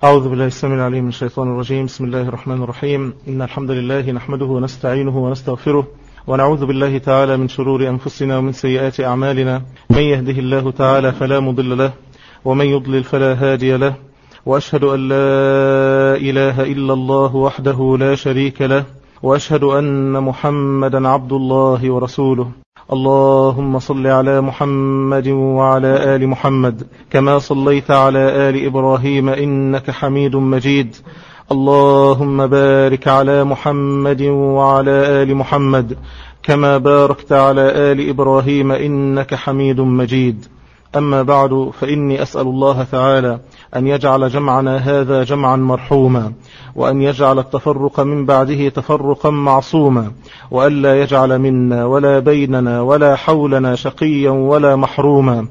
أعوذ بالله السميع العليم من الشيطان الرجيم بسم الله الرحمن الرحيم إن الحمد لله نحمده ونستعينه ونستغفره ونعوذ بالله تعالى من شرور أنفسنا ومن سيئات أعمالنا من يهده الله تعالى فلا مضل له ومن يضلل فلا هادي له وأشهد أن لا إله إلا الله وحده لا شريك له وأشهد أن محمدا عبد الله ورسوله اللهم صل على محمد وعلى آل محمد كما صليت على آل إبراهيم إنك حميد مجيد اللهم بارك على محمد وعلى آل محمد كما باركت على آل إبراهيم إنك حميد مجيد أما بعد فإني أسأل الله تعالى أن يجعل جمعنا هذا جمعا مرحوما وأن يجعل التفرق من بعده تفرقا معصوما وألا يجعل منا ولا بيننا ولا حولنا شقيا ولا محروما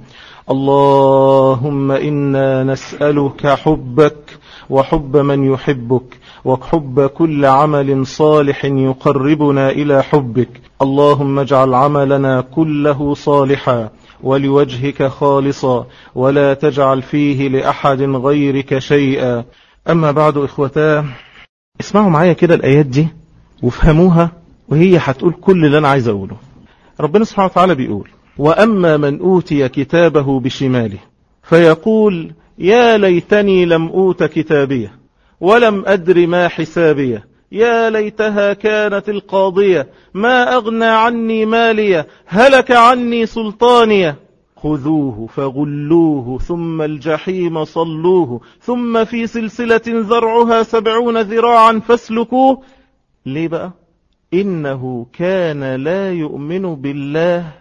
اللهم إنا نسألك حبك وحب من يحبك وحب كل عمل صالح يقربنا إلى حبك اللهم اجعل عملنا كله صالحا ولوجهك خالصا ولا تجعل فيه لأحد غيرك شيئا أما بعد إخوتاه اسمعوا معايا كده الآيات دي وافهموها وهي هتقول كل اللي أنا عايز أقوله ربنا سبحانه وتعالى بيقول وأما من أوتي كتابه بشماله فيقول يا ليتني لم أوت كتابيه ولم أدر ما حسابيه يا ليتها كانت القاضية ما أغنى عني مالية هلك عني سلطانية خذوه فغلوه ثم الجحيم صلوه ثم في سلسلة ذرعها سبعون ذراعا فاسلكوه ليه بقى إنه كان لا يؤمن بالله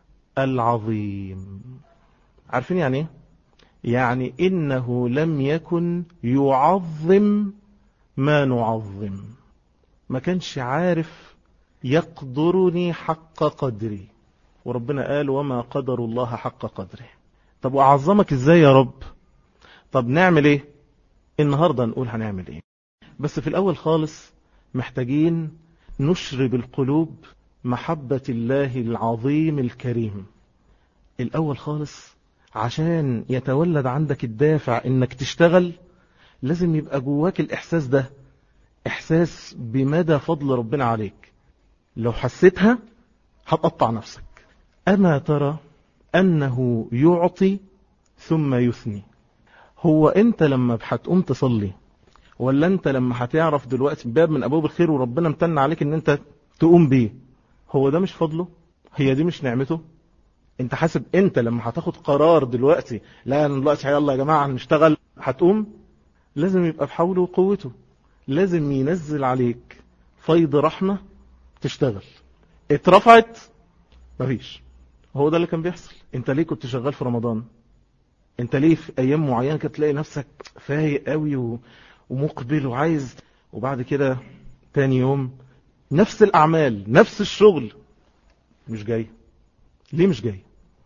العظيم عارفين يعني ايه يعني إنه لم يكن يعظم ما نعظم ما كانش عارف يقدرني حق قدري وربنا قال وما قدر الله حق قدره طب وأعظمك ازاي يا رب طب نعمل ايه النهاردة نقول هنعمل ايه بس في الأول خالص محتاجين نشرب القلوب محبة الله العظيم الكريم الأول خالص عشان يتولد عندك الدافع انك تشتغل لازم يبقى جواك الإحساس ده إحساس بمدى فضل ربنا عليك لو حسيتها هتقطع نفسك أما ترى أنه يعطي ثم يثني هو أنت لما هتقوم تصلي ولا أنت لما هتعرف دلوقتي باب من أبواب الخير وربنا امتن عليك أن أنت تقوم بيه هو ده مش فضله هي دي مش نعمته انت حاسب انت لما هتاخد قرار دلوقتي لا انا دلوقتي يلا يا جماعه هنشتغل هتقوم لازم يبقى بحوله وقوته لازم ينزل عليك فيض رحمة تشتغل اترفعت مفيش هو ده اللي كان بيحصل انت ليه كنت شغال في رمضان انت ليه في ايام معينة كنت تلاقي نفسك فايق قوي و... ومقبل وعايز وبعد كده تاني يوم نفس الاعمال نفس الشغل مش جاي ليه مش جاي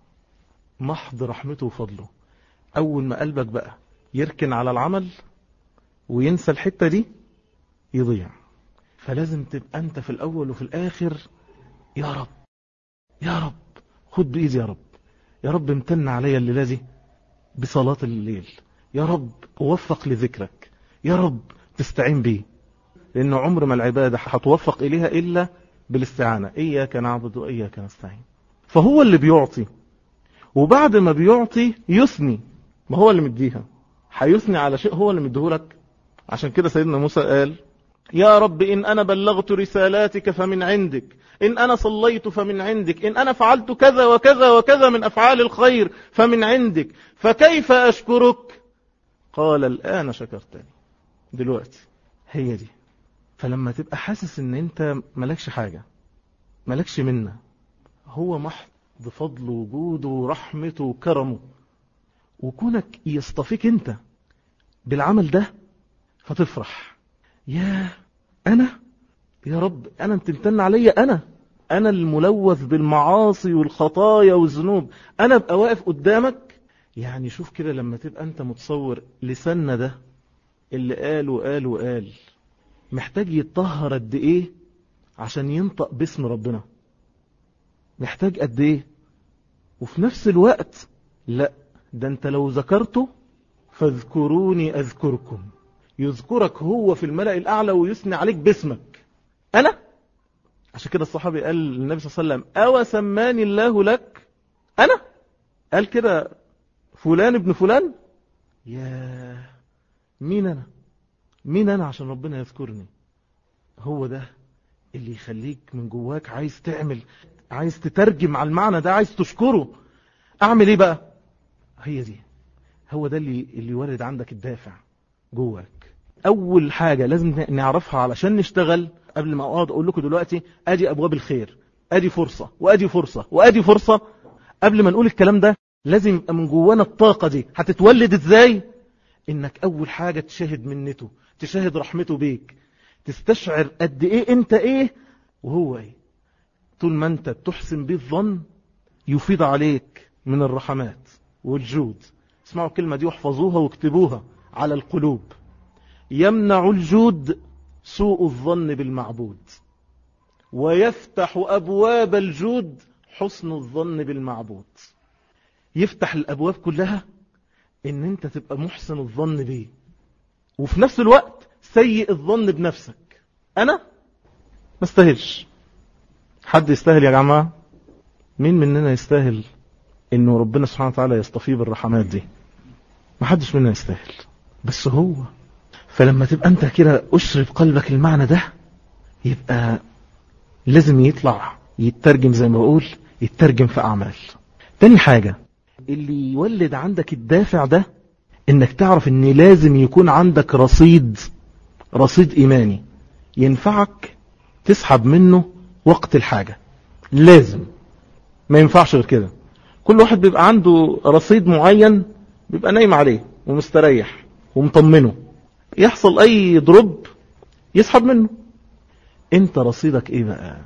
محض رحمته وفضله اول ما قلبك بقى يركن على العمل وينسى الحتة دي يضيع فلازم تبقى انت في الاول وفي الاخر يا رب يا رب خد بايدي يا رب يا رب امتن عليا الليلة دي بصلاة الليل يا رب اوفق لذكرك يا رب تستعين بيه لان عمر ما العبادة هتوفق اليها الا بالاستعانة اياك نعبد واياك نستعين فهو اللي بيعطي وبعد ما بيعطي يثني ما هو اللي مديها هيثني على شيء هو اللي مديهولك عشان كده سيدنا موسى قال يا رب إن أنا بلغت رسالاتك فمن عندك إن أنا صليت فمن عندك إن أنا فعلت كذا وكذا وكذا من أفعال الخير فمن عندك فكيف أشكرك قال الآن شكرتني دلوقتي هي دي فلما تبقى حاسس ان انت ملكش حاجة ملكش منه هو محض فضل وجوده ورحمته وكرمه وكونك يصطفيك انت بالعمل ده فتفرح يا انا يا رب انا انت امتن عليا انا انا الملوث بالمعاصي والخطايا والذنوب انا ابقى واقف قدامك يعني شوف كده لما تبقى انت متصور لساننا ده اللي قال وقال وقال محتاج يتطهر قد ايه عشان ينطق باسم ربنا محتاج قد ايه وفي نفس الوقت لا ده انت لو ذكرته فاذكروني اذكركم يذكرك هو في الملأ الأعلى ويثني عليك باسمك أنا عشان كده الصحابي قال للنبي صلى الله عليه وسلم أو سماني الله لك أنا قال كده فلان ابن فلان يا مين أنا مين أنا عشان ربنا يذكرني هو ده اللي يخليك من جواك عايز تعمل عايز تترجم على المعنى ده عايز تشكره اعمل ايه بقى هي دي هو ده اللي اللي يولد عندك الدافع جواك اول حاجة لازم نعرفها علشان نشتغل قبل ما اقعد اقول لكم دلوقتي ادي ابواب الخير ادي فرصة وادي فرصة وادي فرصة قبل ما نقول الكلام ده لازم يبقى من جوانا الطاقة دي هتتولد ازاي انك اول حاجة تشاهد منته تشاهد رحمته بيك تستشعر قد ايه انت ايه وهو ايه طول ما انت تحسن به الظن يفيض عليك من الرحمات والجود اسمعوا الكلمة دي واحفظوها واكتبوها على القلوب يمنع الجود سوء الظن بالمعبود ويفتح أبواب الجود حسن الظن بالمعبود يفتح الأبواب كلها ان انت تبقى محسن الظن بيه وفي نفس الوقت سيء الظن بنفسك انا ما استاهلش حد يستاهل يا جماعة مين مننا يستاهل انه ربنا سبحانه وتعالى يصطفيه بالرحمات دي ما حدش مننا يستاهل بس هو فلما تبقى انت كده اشرب قلبك المعنى ده يبقى لازم يطلع يترجم زي ما بقول يترجم في اعمال تاني حاجة اللي يولد عندك الدافع ده انك تعرف ان لازم يكون عندك رصيد رصيد ايماني ينفعك تسحب منه وقت الحاجة لازم ما ينفعش غير كده كل واحد بيبقى عنده رصيد معين بيبقى نايم عليه ومستريح ومطمنه يحصل اي ضرب يسحب منه انت رصيدك ايه بقى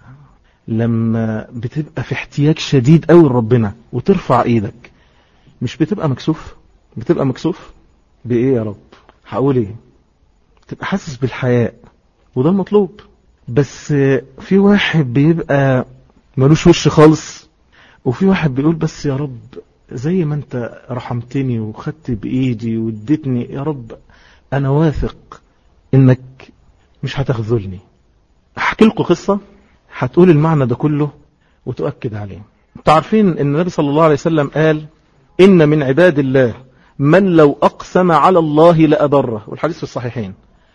لما بتبقى في احتياج شديد قوي لربنا وترفع ايدك مش بتبقى مكسوف بتبقى مكسوف بايه يا رب هقول ايه تبقى حاسس بالحياء وده المطلوب بس في واحد بيبقى ملوش وش خالص وفي واحد بيقول بس يا رب زي ما انت رحمتني وخدت بايدي واديتني يا رب انا واثق انك مش هتخذلني احكي لكم قصة هتقول المعنى ده كله وتؤكد عليه انتوا عارفين ان النبي صلى الله عليه وسلم قال ان من عباد الله من لو اقسم على الله لأبره والحديث في الصحيحين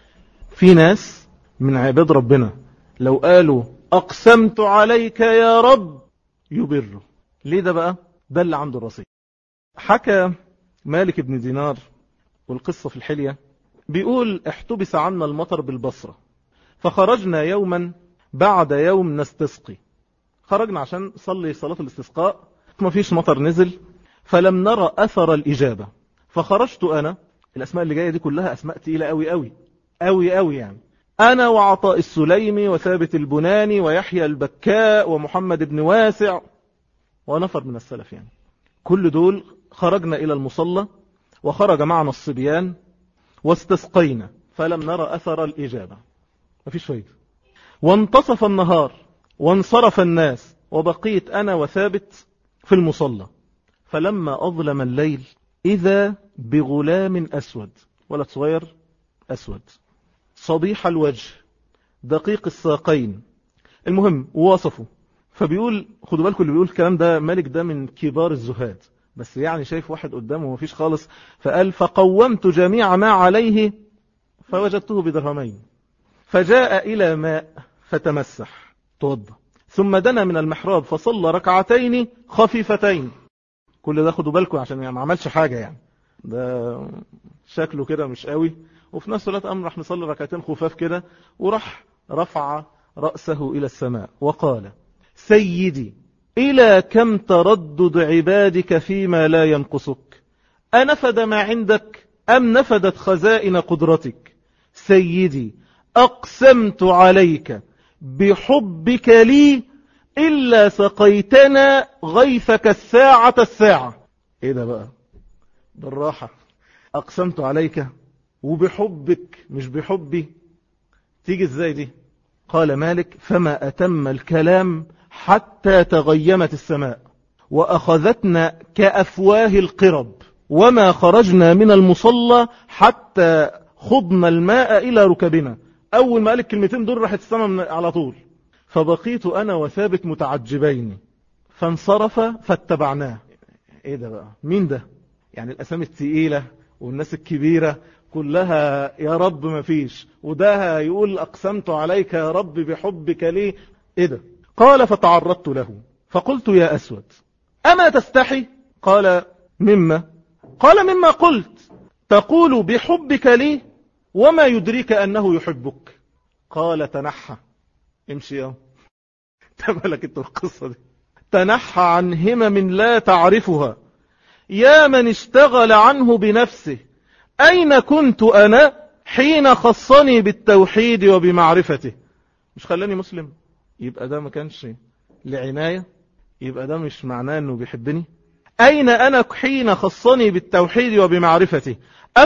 في ناس من عباد ربنا لو قالوا اقسمت عليك يا رب يبره ليه ده بقى ده اللي عنده الرصيد حكى مالك بن دينار والقصة في الحلية بيقول احتبس عنا المطر بالبصرة فخرجنا يوما بعد يوم نستسقي خرجنا عشان صلي صلاة الاستسقاء ما فيش مطر نزل فلم نرى أثر الإجابة فخرجت أنا الأسماء اللي جاية دي كلها أسماء تقيلة أوي أوي أوي أوي يعني أنا وعطاء السليمي وثابت البناني ويحيى البكاء ومحمد بن واسع ونفر من السلف يعني كل دول خرجنا إلى المصلى وخرج معنا الصبيان واستسقينا فلم نرى أثر الإجابة مفيش فايدة وانتصف النهار وانصرف الناس وبقيت أنا وثابت في المصلى فلما أظلم الليل إذا بغلام أسود ولد صغير أسود صبيح الوجه دقيق الساقين المهم وصفه فبيقول خدوا بالكم اللي بيقول الكلام ده مالك ده من كبار الزهاد بس يعني شايف واحد قدامه ومفيش خالص فقال فقومت جميع ما عليه فوجدته بدرهمين فجاء إلى ماء فتمسح توضى ثم دنا من المحراب فصلى ركعتين خفيفتين كل ده خدوا بالكم عشان يعني ما عملش حاجة يعني ده شكله كده مش قوي وفي نفس الوقت قام راح نصلي ركعتين خفاف كده وراح رفع رأسه إلى السماء وقال سيدي إلى كم تردد عبادك فيما لا ينقصك أنفد ما عندك أم نفدت خزائن قدرتك سيدي أقسمت عليك بحبك لي إلا سقيتنا غيثك الساعة الساعة إيه ده بقى بالراحة أقسمت عليك وبحبك مش بحبي تيجي ازاي دي قال مالك فما أتم الكلام حتى تغيمت السماء وأخذتنا كأفواه القرب وما خرجنا من المصلى حتى خضنا الماء إلى ركبنا أول ما قال الكلمتين دول راحت السماء على طول فبقيت أنا وثابت متعجبين فانصرف فاتبعناه ايه ده بقى مين ده يعني الأسامي الثقيلة والناس الكبيرة كلها يا رب ما فيش وده يقول أقسمت عليك يا رب بحبك لي ايه ده قال فتعرضت له فقلت يا أسود أما تستحي قال مما قال مما قلت تقول بحبك لي وما يدريك أنه يحبك قال تنحى امشي يا تملك انت القصة دي تنحى عن همم لا تعرفها يا من اشتغل عنه بنفسه أين كنت أنا حين خصني بالتوحيد وبمعرفته مش خلاني مسلم يبقى ده ما كانش لعناية يبقى ده مش معناه أنه بيحبني أين أنا حين خصني بالتوحيد وبمعرفته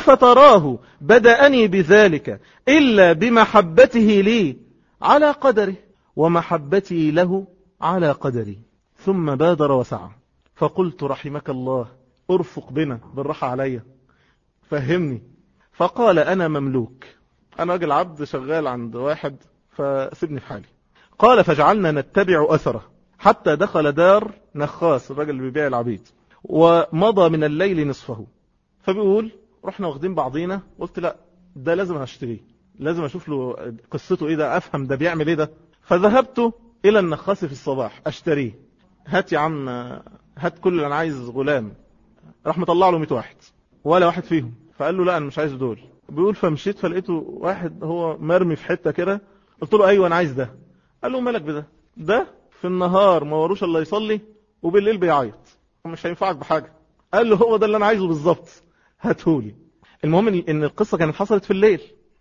أفتراه بدأني بذلك إلا بمحبته لي على قدره ومحبتي له على قدري ثم بادر وسعى فقلت رحمك الله ارفق بنا بالراحة عليا فهمني فقال أنا مملوك أنا راجل عبد شغال عند واحد فسيبني في حالي قال فجعلنا نتبع أثره حتى دخل دار نخاس الراجل اللي بيبيع العبيد ومضى من الليل نصفه فبيقول رحنا واخدين بعضينا قلت لا ده لازم هشتريه لازم اشوف له قصته ايه ده افهم ده بيعمل ايه ده فذهبت الى النخاس في الصباح اشتريه هات يا عم هات كل اللي انا عايز غلام راح مطلع له 100 واحد ولا واحد فيهم فقال له لا انا مش عايز دول بيقول فمشيت فلقيته واحد هو مرمي في حته كده قلت له ايوه انا عايز ده قال له مالك بده ده في النهار ما وروش الا يصلي وبالليل بيعيط مش هينفعك بحاجه قال له هو ده اللي انا عايزه بالظبط هاتهولي المهم ان القصه كانت حصلت في الليل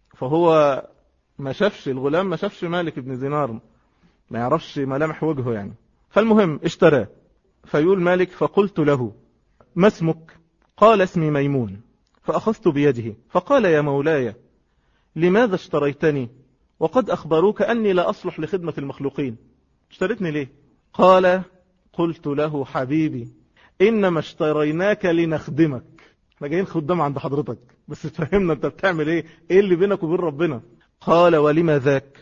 فهو ما شافش الغلام ما شافش مالك بن دينار ما يعرفش ملامح وجهه يعني فالمهم اشتراه فيقول مالك فقلت له ما اسمك قال اسمي ميمون فأخذت بيده فقال يا مولاي لماذا اشتريتني وقد أخبروك أني لا أصلح لخدمة المخلوقين اشتريتني ليه قال قلت له حبيبي إنما اشتريناك لنخدمك احنا جايين خدام عند حضرتك بس تفهمنا انت بتعمل ايه ايه اللي بينك وبين ربنا قال ولما ذاك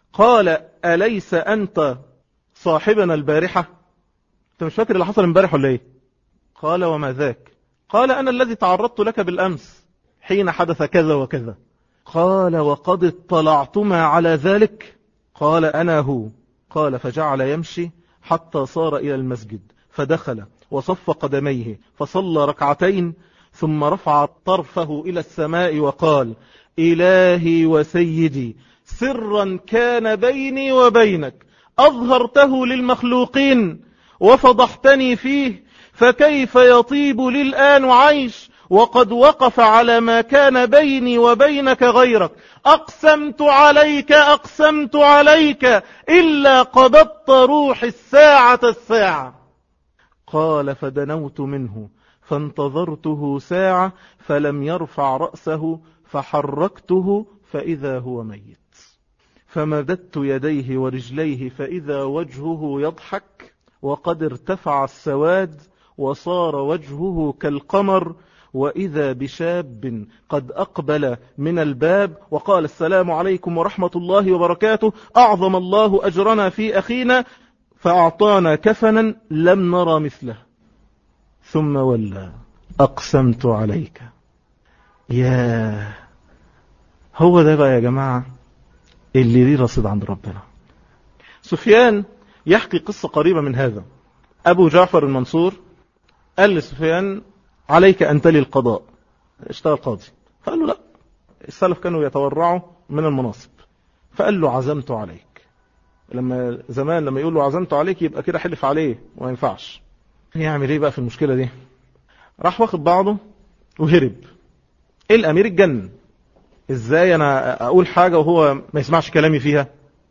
قال أليس أنت صاحبنا البارحة انت مش فاكر اللي حصل امبارح ولا ايه قال وما ذاك قال أنا الذي تعرضت لك بالأمس حين حدث كذا وكذا قال وقد اطلعتما على ذلك قال أنا هو قال فجعل يمشي حتى صار إلى المسجد فدخل وصف قدميه فصلى ركعتين ثم رفع طرفه إلى السماء وقال إلهي وسيدي سرا كان بيني وبينك أظهرته للمخلوقين وفضحتني فيه فكيف يطيب لي الآن عيش وقد وقف على ما كان بيني وبينك غيرك أقسمت عليك أقسمت عليك إلا قبضت روح الساعة الساعة قال فدنوت منه فانتظرته ساعة فلم يرفع رأسه فحركته فإذا هو ميت فمددت يديه ورجليه فإذا وجهه يضحك وقد ارتفع السواد وصار وجهه كالقمر وإذا بشاب قد أقبل من الباب وقال السلام عليكم ورحمة الله وبركاته أعظم الله أجرنا في أخينا فأعطانا كفنا لم نرى مثله ثم ولى أقسمت عليك يا هو ده بقى يا جماعة اللي ليه رصيد عند ربنا سفيان يحكي قصة قريبة من هذا أبو جعفر المنصور قال لسفيان عليك أن تلي القضاء اشتغل قاضي فقال له لا السلف كانوا يتورعوا من المناصب فقال له عزمت عليك لما زمان لما يقول له عزمت عليك يبقى كده حلف عليه وما ينفعش يعمل ايه بقى في المشكلة دي راح واخد بعضه وهرب الامير اتجنن ازاي انا اقول حاجة وهو ما يسمعش كلامي فيها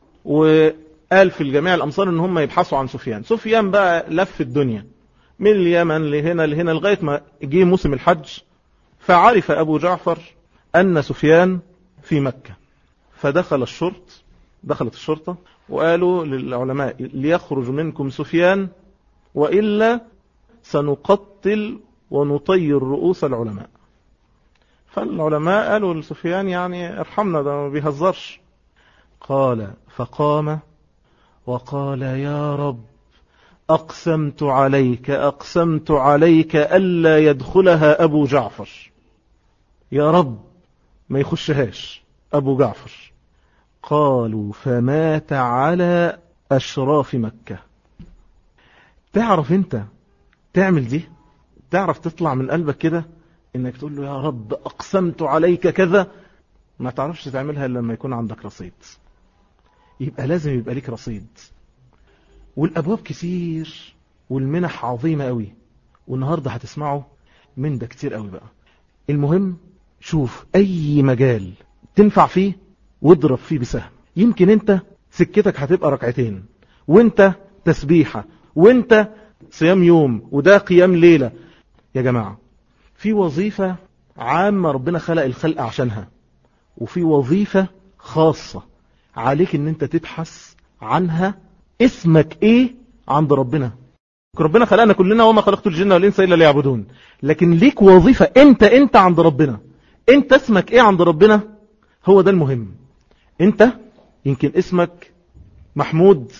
وقال في الجميع الامصار ان هم يبحثوا عن سفيان سفيان بقى لف الدنيا من اليمن لهنا لهنا لغاية ما جه موسم الحج فعرف أبو جعفر أن سفيان في مكة فدخل الشرط دخلت الشرطة وقالوا للعلماء ليخرج منكم سفيان وإلا سنقتل ونطير رؤوس العلماء فالعلماء قالوا لسفيان يعني ارحمنا ده ما بيهزرش قال فقام وقال يا رب أقسمت عليك أقسمت عليك ألا يدخلها أبو جعفر يا رب ما يخشهاش أبو جعفر قالوا فمات على أشراف مكة تعرف انت تعمل دي تعرف تطلع من قلبك كده انك تقول له يا رب اقسمت عليك كذا ما تعرفش تعملها الا لما يكون عندك رصيد يبقى لازم يبقى ليك رصيد والابواب كتير والمنح عظيمة قوي والنهاردة هتسمعوا من ده كتير قوي بقى المهم شوف اي مجال تنفع فيه واضرب فيه بسهم يمكن انت سكتك هتبقى ركعتين وانت تسبيحة وانت صيام يوم وده قيام ليلة يا جماعة في وظيفة عامة ربنا خلق الخلق عشانها وفي وظيفة خاصة عليك ان انت تبحث عنها اسمك ايه عند ربنا ربنا خلقنا كلنا وما خلقت الجن والانس الا ليعبدون لكن ليك وظيفة انت انت عند ربنا انت اسمك ايه عند ربنا هو ده المهم انت يمكن اسمك محمود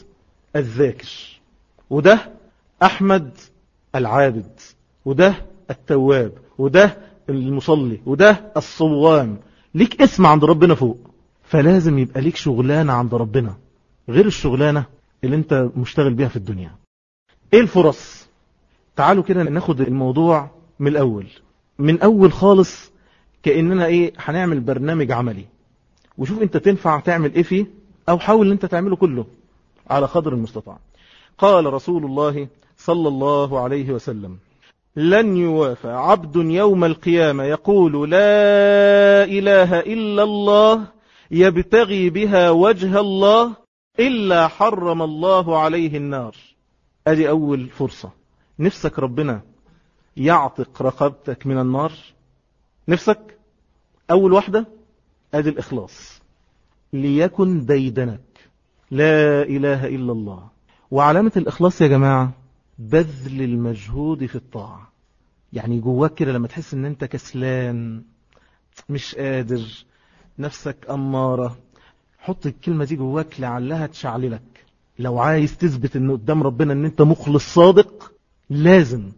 الذاكر وده احمد العابد وده التواب وده المصلي وده الصوام ليك اسم عند ربنا فوق فلازم يبقى ليك شغلانة عند ربنا غير الشغلانة اللي انت مشتغل بيها في الدنيا ايه الفرص تعالوا كده ناخد الموضوع من الاول من اول خالص كأننا ايه هنعمل برنامج عملي وشوف انت تنفع تعمل ايه فيه او حاول ان انت تعمله كله على قدر المستطاع قال رسول الله صلى الله عليه وسلم لن يوافى عبد يوم القيامة يقول لا إله إلا الله يبتغي بها وجه الله إلا حرم الله عليه النار أدي أول فرصة نفسك ربنا يعتق رقبتك من النار نفسك أول واحدة أدي الإخلاص ليكن ديدنك لا إله إلا الله وعلامة الإخلاص يا جماعة بذل المجهود في الطاعة يعني جواك كده لما تحس ان انت كسلان مش قادر نفسك أمارة حط الكلمة دي جواك لعلها تشعللك لو عايز تثبت ان قدام ربنا ان انت مخلص صادق لازم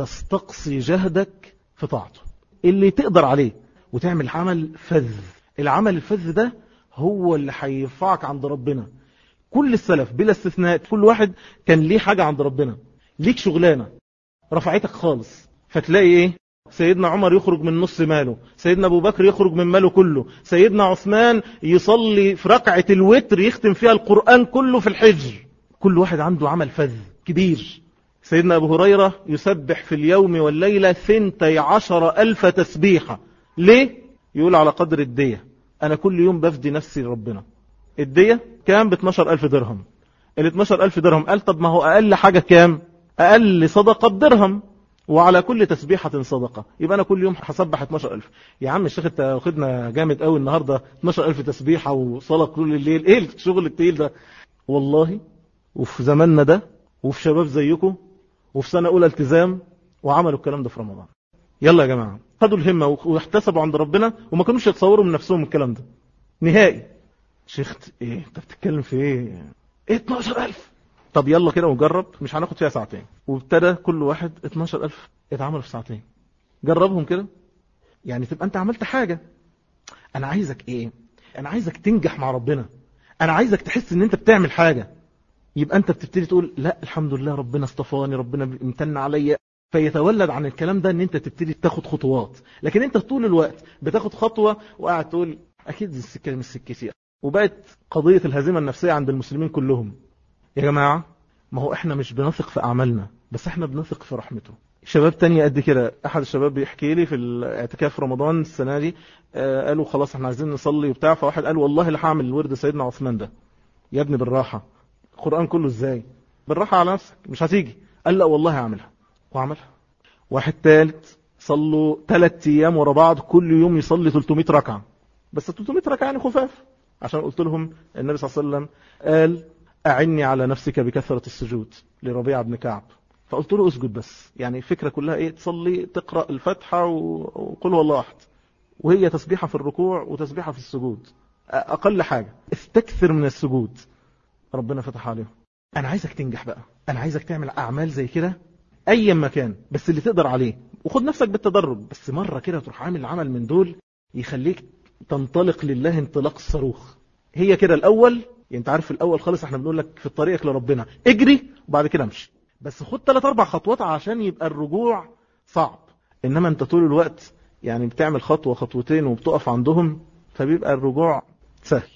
تستقصي جهدك في طاعته اللي تقدر عليه وتعمل عمل فذ العمل الفذ ده هو اللي هينفعك عند ربنا كل السلف بلا استثناء كل واحد كان ليه حاجة عند ربنا ليك شغلانة رفعتك خالص فتلاقي ايه سيدنا عمر يخرج من نص ماله سيدنا ابو بكر يخرج من ماله كله سيدنا عثمان يصلي في ركعة الوتر يختم فيها القرآن كله في الحجر كل واحد عنده عمل فذ كبير سيدنا ابو هريرة يسبح في اليوم والليلة ثنتي عشر ألف تسبيحة ليه؟ يقول على قدر الدية أنا كل يوم بفدي نفسي لربنا الدية كام ب 12 ألف درهم ال 12 ألف درهم قال طب ما هو أقل حاجة كام أقل صدقة بدرهم وعلى كل تسبيحة صدقة يبقى أنا كل يوم هسبح 12 ألف يا عم الشيخ انت واخدنا جامد قوي النهاردة 12 ألف تسبيحة وصلاة كل الليل ايه الشغل التقيل ده والله وفي زماننا ده وفي شباب زيكم وفي سنة أولى التزام وعملوا الكلام ده في رمضان يلا يا جماعة خدوا الهمة واحتسبوا عند ربنا وما كانوش يتصوروا من نفسهم الكلام ده نهائي شيخ ايه انت بتتكلم في ايه ايه 12000 طب يلا كده ونجرب مش هناخد فيها ساعتين وابتدى كل واحد 12000 يتعملوا في ساعتين جربهم كده يعني تبقى انت عملت حاجة انا عايزك ايه انا عايزك تنجح مع ربنا انا عايزك تحس ان انت بتعمل حاجة يبقى انت بتبتدي تقول لا الحمد لله ربنا اصطفاني ربنا امتن عليا فيتولد عن الكلام ده ان انت تبتدي تاخد خطوات لكن انت طول الوقت بتاخد خطوة وقاعد تقول اكيد السكة مش سكتي وبقت قضية الهزيمة النفسية عند المسلمين كلهم يا جماعة ما هو احنا مش بنثق في اعمالنا بس احنا بنثق في رحمته شباب تانية قد كده احد الشباب بيحكي لي في الاعتكاف رمضان السنة دي آه قالوا خلاص احنا عايزين نصلي وبتاع فواحد قال والله اللي هعمل الورد سيدنا عثمان ده يا ابني بالراحة القرآن كله ازاي بالراحة على نفسك مش هتيجي قال لا والله هعملها وعملها واحد ثالث صلوا ثلاث ايام ورا بعض كل يوم يصلي 300 ركعة بس 300 ركعة يعني خفاف عشان قلت لهم النبي صلى الله عليه وسلم قال أعني على نفسك بكثرة السجود لربيع بن كعب فقلت له اسجد بس يعني الفكرة كلها ايه تصلي تقرأ الفتحة وقل هو الله أحد وهي تسبيحة في الركوع وتسبيحة في السجود أقل حاجة استكثر من السجود ربنا فتح عليهم أنا عايزك تنجح بقى أنا عايزك تعمل أعمال زي كده أي مكان بس اللي تقدر عليه وخد نفسك بالتدرج بس مرة كده تروح عامل عمل من دول يخليك تنطلق لله انطلاق الصاروخ هي كده الأول يعني انت عارف في الأول خالص احنا بنقول لك في طريقك لربنا اجري وبعد كده امشي بس خد ثلاث اربع خطوات عشان يبقى الرجوع صعب انما انت طول الوقت يعني بتعمل خطوة خطوتين وبتقف عندهم فبيبقى الرجوع سهل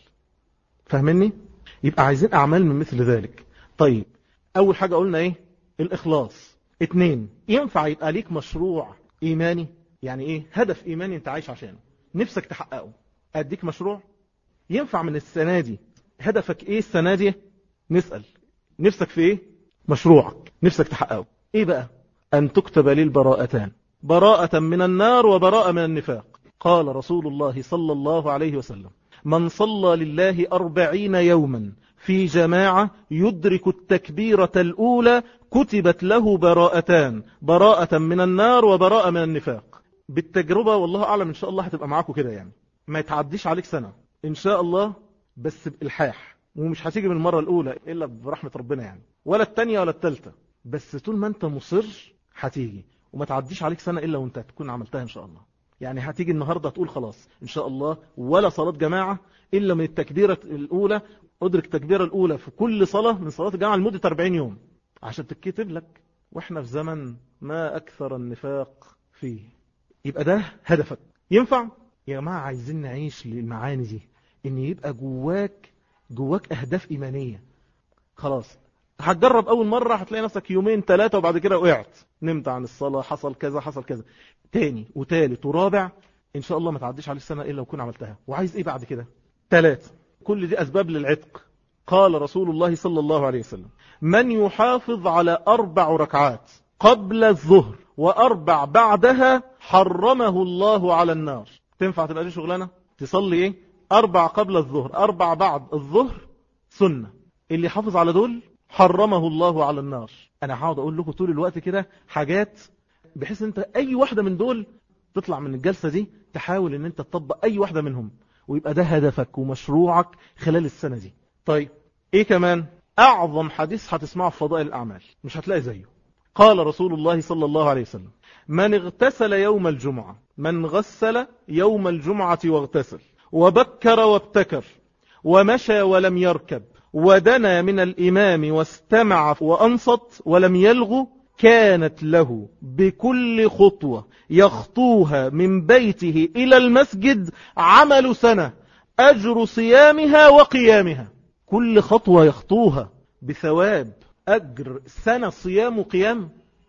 فاهمني يبقى عايزين اعمال من مثل ذلك طيب اول حاجة قلنا ايه الاخلاص اتنين ينفع يبقى ليك مشروع ايماني يعني ايه هدف ايماني انت عايش عشانه نفسك تحققه اديك مشروع ينفع من السنة دي هدفك ايه السنة دي نسأل نفسك في ايه مشروعك نفسك تحققه ايه بقى ان تكتب لي البراءتان براءة من النار وبراءة من النفاق قال رسول الله صلى الله عليه وسلم من صلى لله أربعين يوما في جماعة يدرك التكبيرة الأولى كتبت له براءتان براءة من النار وبراءة من النفاق بالتجربة والله أعلم إن شاء الله هتبقى معاكم كده يعني ما يتعديش عليك سنة إن شاء الله بس بإلحاح ومش هتيجي من المرة الأولى إلا برحمة ربنا يعني ولا التانية ولا التالتة بس طول ما أنت مصر هتيجي وما تعديش عليك سنة إلا وانت تكون عملتها إن شاء الله يعني هتيجي النهاردة تقول خلاص إن شاء الله ولا صلاة جماعة إلا من التكبيرة الأولى أدرك التكبيرة الأولى في كل صلاة من صلاة الجماعة لمدة 40 يوم عشان تتكتب لك وإحنا في زمن ما أكثر النفاق فيه يبقى ده هدفك ينفع يا جماعة عايزين نعيش للمعاني دي إن يبقى جواك جواك أهداف إيمانية خلاص هتجرب أول مرة هتلاقي نفسك يومين ثلاثة وبعد كده وقعت نمت عن الصلاة حصل كذا حصل كذا تاني وتالت ورابع إن شاء الله ما تعديش عليه السنة إلا وكون عملتها وعايز إيه بعد كده ثلاثة كل دي أسباب للعتق قال رسول الله صلى الله عليه وسلم من يحافظ على أربع ركعات قبل الظهر وأربع بعدها حرمه الله على النار تنفع تبقى دي شغلانة تصلي إيه أربع قبل الظهر أربع بعد الظهر سنة اللي حافظ على دول حرمه الله على النار انا هقعد اقول لكم طول الوقت كده حاجات بحيث انت اي واحدة من دول تطلع من الجلسة دي تحاول ان انت تطبق اي واحدة منهم ويبقى ده هدفك ومشروعك خلال السنة دي طيب ايه كمان اعظم حديث هتسمعه في فضائل الاعمال مش هتلاقي زيه قال رسول الله صلى الله عليه وسلم من اغتسل يوم الجمعة من غسل يوم الجمعة واغتسل وبكر وابتكر ومشى ولم يركب ودنا من الإمام واستمع وأنصت ولم يلغ كانت له بكل خطوة يخطوها من بيته إلى المسجد عمل سنة أجر صيامها وقيامها كل خطوة يخطوها بثواب أجر سنة صيام وقيام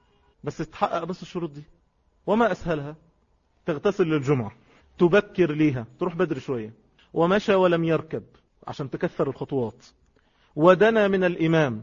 بس تحقق بس الشروط دي وما أسهلها تغتسل للجمعة تبكر ليها تروح بدري شوية ومشى ولم يركب عشان تكثر الخطوات ودنا من الإمام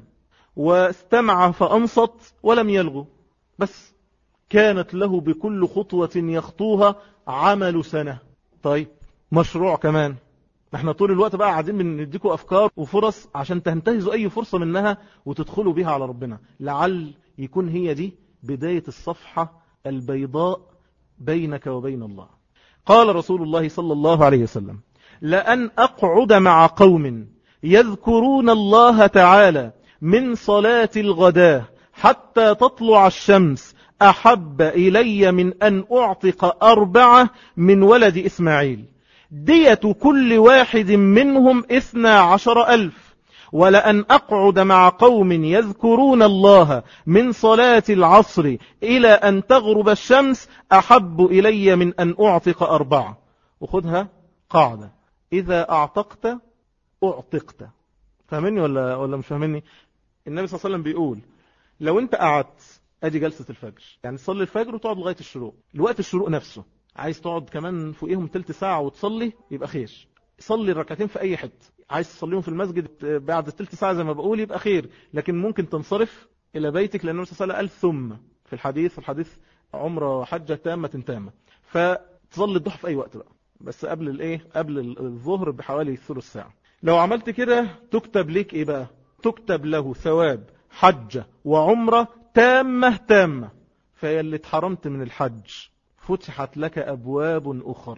واستمع فأنصت ولم يلغو بس كانت له بكل خطوة يخطوها عمل سنة طيب مشروع كمان احنا طول الوقت بقى قاعدين بنديكوا أفكار وفرص عشان تنتهزوا أي فرصة منها وتدخلوا بها على ربنا لعل يكون هي دي بداية الصفحة البيضاء بينك وبين الله قال رسول الله صلى الله عليه وسلم لأن أقعد مع قوم يذكرون الله تعالى من صلاة الغداة حتى تطلع الشمس أحب إلي من أن أعتق أربعة من ولد إسماعيل دية كل واحد منهم إثنى عشر ألف ولأن أقعد مع قوم يذكرون الله من صلاة العصر إلى أن تغرب الشمس أحب إلي من أن أعتق أربعة وخذها قاعدة إذا أعتقت أعتقت فاهمني ولا, ولا مش فاهمني النبي صلى الله عليه وسلم بيقول لو انت قعدت ادي جلسة الفجر يعني تصلي الفجر وتقعد لغاية الشروق الوقت الشروق نفسه عايز تقعد كمان فوقيهم تلت ساعة وتصلي يبقى خير صلي الركعتين في اي حته عايز تصليهم في المسجد بعد التلت ساعة زي ما بقول يبقى خير لكن ممكن تنصرف الى بيتك لان النبي صلى الله عليه وسلم قال ثم في الحديث الحديث عمره حجة تامة تامة فتصلي الضحى في اي وقت بقى بس قبل الايه قبل الظهر بحوالي ثلث ساعة لو عملت كده تكتب ليك ايه بقى تكتب له ثواب حجة وعمرة تامة تامة فيا اللي اتحرمت من الحج فتحت لك أبواب أخر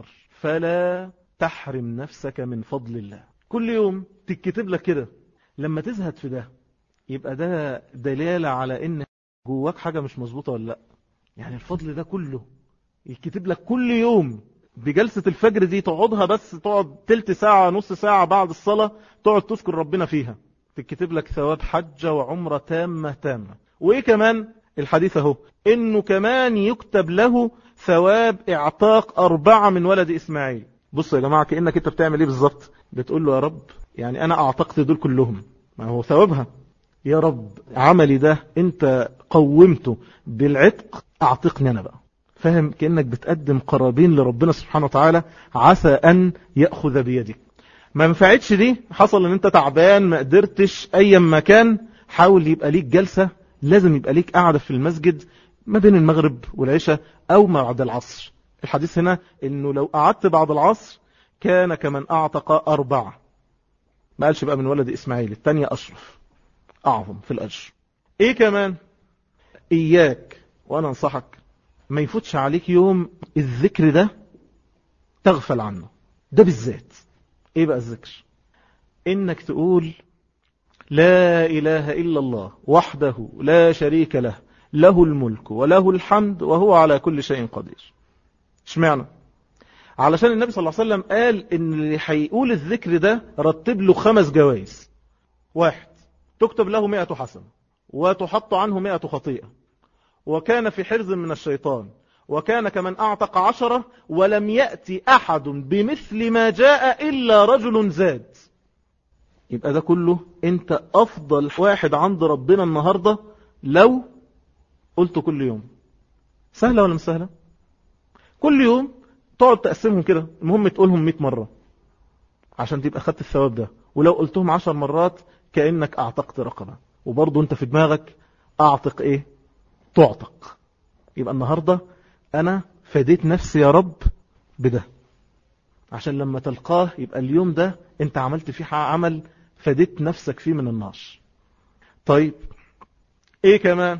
فلا تحرم نفسك من فضل الله كل يوم تكتب لك كده لما تزهد في ده يبقى ده دلالة على ان جواك حاجة مش مظبوطة ولا لا يعني الفضل ده كله يكتب لك كل يوم بجلسة الفجر دي تقعدها بس تقعد تلت ساعة نص ساعة بعد الصلاة تقعد تذكر ربنا فيها تكتب لك ثواب حجة وعمرة تامة تامة وايه كمان الحديث اهو انه كمان يكتب له ثواب اعتاق اربعة من ولد اسماعيل بصوا يا جماعة كأنك انت بتعمل ايه بالظبط بتقول له يا رب يعني انا اعتقت دول كلهم ما هو ثوابها يا رب عملي ده انت قومته بالعتق اعتقني انا بقى فاهم كأنك بتقدم قرابين لربنا سبحانه وتعالى عسى ان يأخذ بيدك ما نفعتش دي حصل ان انت تعبان ما قدرتش ايا ما كان حاول يبقى ليك جلسة لازم يبقى ليك قاعدة في المسجد ما بين المغرب والعشاء او ما بعد العصر الحديث هنا انه لو قعدت بعد العصر كان كمن اعتق اربعة ما قالش بقى من ولد اسماعيل التانية اشرف اعظم في الاجر ايه كمان اياك وانا انصحك ما يفوتش عليك يوم الذكر ده تغفل عنه ده بالذات ايه بقى الذكر انك تقول لا اله الا الله وحده لا شريك له له الملك وله الحمد وهو على كل شيء قدير اشمعنى علشان النبي صلى الله عليه وسلم قال ان اللي هيقول الذكر ده رتب له خمس جوائز واحد تكتب له مئة حسنة وتحط عنه مئة خطيئة وكان في حرز من الشيطان وكان كمن أعتق عشرة ولم يأتي أحد بمثل ما جاء إلا رجل زاد يبقى ده كله انت أفضل واحد عند ربنا النهاردة لو قلته كل يوم سهلة ولا مش سهلة كل يوم تقعد تقسمهم كده المهم تقولهم 100 مرة عشان تبقى خدت الثواب ده ولو قلتهم 10 مرات كأنك أعتقت رقبة وبرضه انت في دماغك أعتق ايه تعتق يبقى النهاردة أنا فديت نفسي يا رب بده عشان لما تلقاه يبقى اليوم ده انت عملت فيه عمل فديت نفسك فيه من النار طيب ايه كمان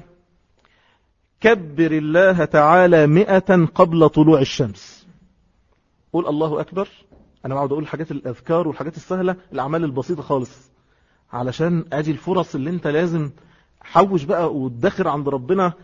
كبر الله تعالى مئة قبل طلوع الشمس قول الله أكبر أنا بعد أقول الحاجات الأذكار والحاجات السهلة الأعمال البسيطة خالص علشان أجي الفرص اللي انت لازم حوش بقى وتدخر عند ربنا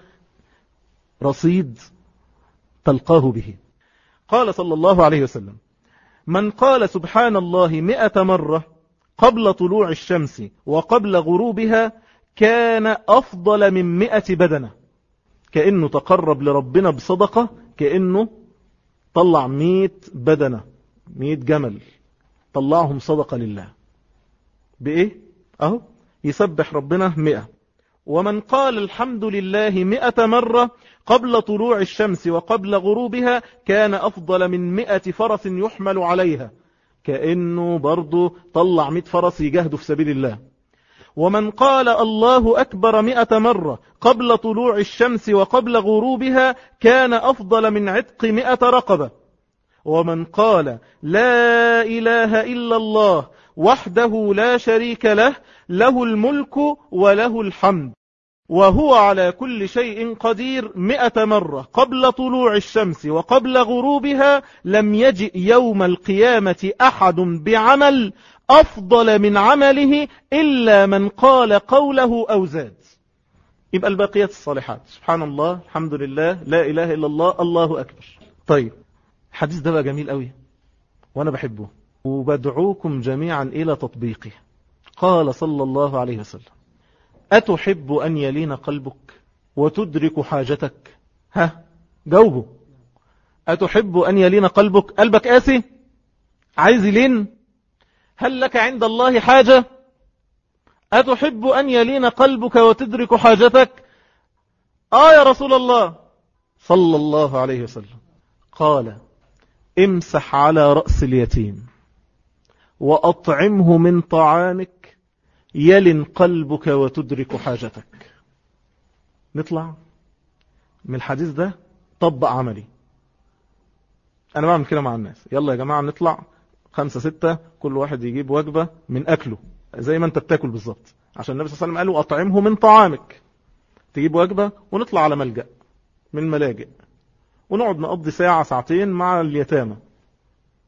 رصيد تلقاه به قال صلى الله عليه وسلم من قال سبحان الله مئة مرة قبل طلوع الشمس وقبل غروبها كان أفضل من مئة بدنة كأنه تقرب لربنا بصدقة كأنه طلع مئة بدنة مئة جمل طلعهم صدقة لله بإيه؟ أهو يسبح ربنا مئة ومن قال الحمد لله مئة مرة قبل طلوع الشمس وقبل غروبها كان أفضل من مئة فرس يحمل عليها كأنه برضو طلع مئة فرس يجاهدوا في سبيل الله ومن قال الله أكبر مئة مرة قبل طلوع الشمس وقبل غروبها كان أفضل من عتق مئة رقبة ومن قال لا إله إلا الله وحده لا شريك له له الملك وله الحمد وهو على كل شيء قدير مئة مرة قبل طلوع الشمس وقبل غروبها لم يجئ يوم القيامة أحد بعمل أفضل من عمله إلا من قال قوله أو زاد يبقى الباقيات الصالحات سبحان الله الحمد لله لا إله إلا الله الله أكبر طيب الحديث ده بقى جميل قوي وأنا بحبه وبدعوكم جميعا إلى تطبيقه قال صلى الله عليه وسلم أتحب أن يلين قلبك وتدرك حاجتك ها جاوبه أتحب أن يلين قلبك قلبك قاسي عايز يلين هل لك عند الله حاجة أتحب أن يلين قلبك وتدرك حاجتك آه يا رسول الله صلى الله عليه وسلم قال امسح على رأس اليتيم وأطعمه من طعامك يلن قلبك وتدرك حاجتك نطلع من الحديث ده طبق عملي أنا بعمل كده مع الناس يلا يا جماعة نطلع خمسة ستة كل واحد يجيب وجبة من أكله زي ما أنت بتاكل بالظبط عشان النبي صلى الله عليه وسلم قال له أطعمه من طعامك تجيب وجبة ونطلع على ملجأ من ملاجئ ونقعد نقضي ساعة ساعتين مع اليتامى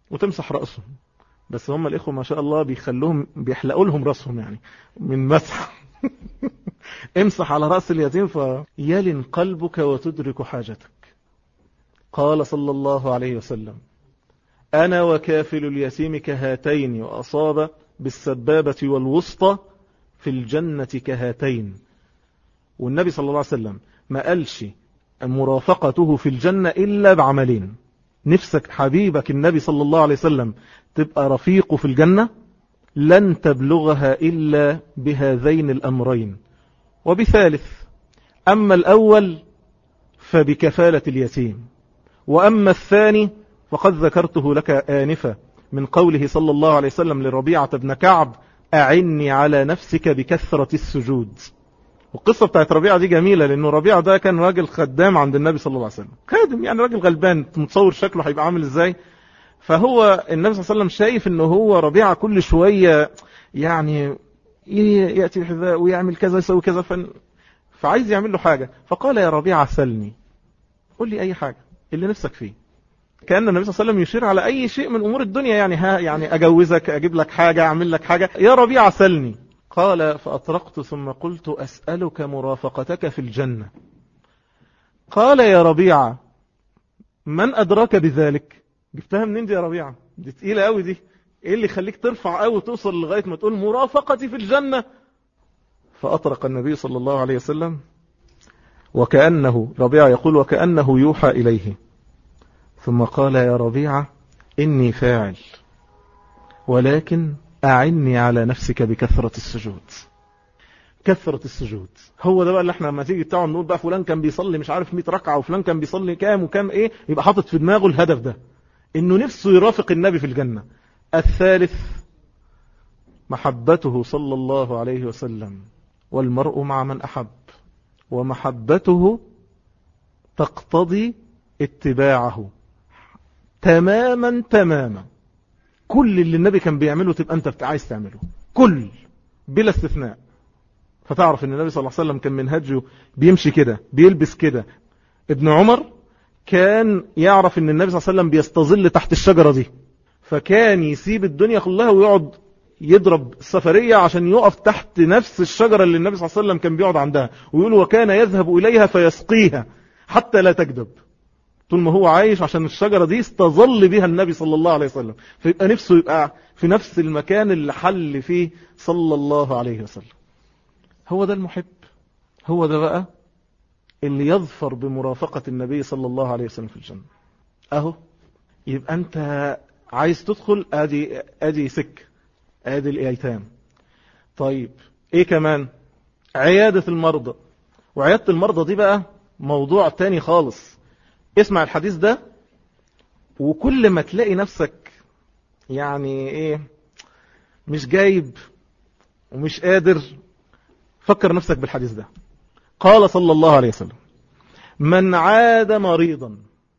وتمسح رأسهم بس هم الإخوة ما شاء الله بيخلوهم بيحلقوا لهم رأسهم يعني من مسح امسح على رأس اليتيم فيلن قلبك وتدرك حاجتك قال صلى الله عليه وسلم أنا وكافل اليتيم كهاتين وأصاب بالسبابة والوسطى في الجنة كهاتين والنبي صلى الله عليه وسلم ما قالش مرافقته في الجنة إلا بعملين نفسك حبيبك النبي صلى الله عليه وسلم تبقى رفيقه في الجنة لن تبلغها إلا بهذين الأمرين وبثالث أما الأول فبكفالة اليتيم وأما الثاني فقد ذكرته لك آنفة من قوله صلى الله عليه وسلم لربيعة بن كعب أعني على نفسك بكثرة السجود والقصة بتاعت ربيعة دي جميلة لأنه ربيعة ده كان راجل خدام عند النبي صلى الله عليه وسلم خادم يعني راجل غلبان متصور شكله هيبقى عامل ازاي فهو النبي صلى الله عليه وسلم شايف انه هو ربيعة كل شوية يعني يأتي بحذاء ويعمل كذا يسوي كذا فن فعايز يعمل له حاجة فقال يا ربيعة سلني قل لي أي حاجة اللي نفسك فيه كأن النبي صلى الله عليه وسلم يشير على أي شيء من أمور الدنيا يعني ها يعني أجوزك أجيب لك حاجة أعمل لك حاجة يا ربيعة سلني قال فأطرقت ثم قلت أسألك مرافقتك في الجنة قال يا ربيعة من أدراك بذلك جبتها منين دي يا ربيعة دي تقيلة قوي دي ايه اللي يخليك ترفع قوي وتوصل لغاية ما تقول مرافقتي في الجنة فأطرق النبي صلى الله عليه وسلم وكأنه ربيعة يقول وكأنه يوحى إليه ثم قال يا ربيعة إني فاعل ولكن أعني على نفسك بكثرة السجود كثرة السجود هو ده بقى اللي احنا لما تيجي بتاعه نقول بقى فلان كان بيصلي مش عارف 100 ركعة وفلان كان بيصلي كام وكام ايه يبقى حاطط في دماغه الهدف ده انه نفسه يرافق النبي في الجنة الثالث محبته صلى الله عليه وسلم والمرء مع من أحب ومحبته تقتضي اتباعه تماما تماما كل اللي النبي كان بيعمله تبقى انت عايز تعمله كل بلا استثناء فتعرف ان النبي صلى الله عليه وسلم كان منهجه بيمشي كده بيلبس كده ابن عمر كان يعرف ان النبي صلى الله عليه وسلم بيستظل تحت الشجرة دي فكان يسيب الدنيا كلها ويقعد يضرب السفرية عشان يقف تحت نفس الشجرة اللي النبي صلى الله عليه وسلم كان بيقعد عندها ويقول وكان يذهب إليها فيسقيها حتى لا تكذب طول ما هو عايش عشان الشجرة دي استظل بها النبي صلى الله عليه وسلم فيبقى نفسه يبقى في نفس المكان اللي حل فيه صلى الله عليه وسلم هو ده المحب هو ده بقى اللي يظفر بمرافقة النبي صلى الله عليه وسلم في الجنة اهو يبقى انت عايز تدخل ادي ادي سك ادي الايتام طيب ايه كمان عيادة المرضى وعيادة المرضى دي بقى موضوع تاني خالص اسمع الحديث ده وكل ما تلاقي نفسك يعني ايه مش جايب ومش قادر فكر نفسك بالحديث ده قال صلى الله عليه وسلم من عاد مريضا